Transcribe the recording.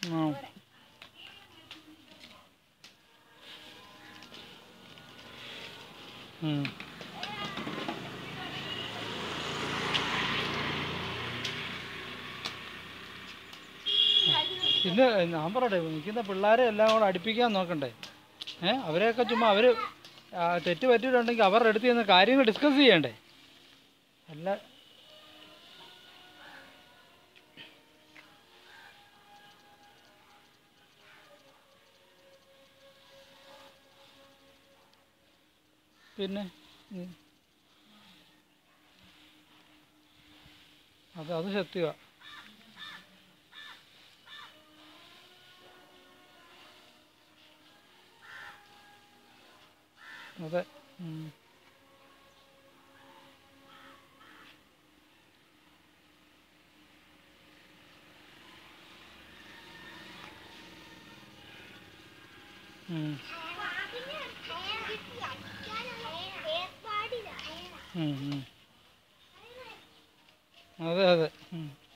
ആ. ഉം. പിന്നെ ഞാൻ പറയട്ടെ നിൽക്കുന്ന പിള്ളേരെ എല്ലാം കൂടെ അടുപ്പിക്കാൻ നോക്കണ്ടേ ഏ അവരെയൊക്കെ ചുമ്മാ അവർ തെറ്റ് പറ്റിയിട്ടുണ്ടെങ്കിൽ അവരുടെ അടുത്ത് ചെന്ന് കാര്യങ്ങൾ ഡിസ്കസ് ചെയ്യണ്ടേ അല്ല പിന്നെ ഉം. അത് അത് സത്യമാണ് അതെ ഉം. ഉം. ഉം, ഉം. അതെ അതെ ഉം.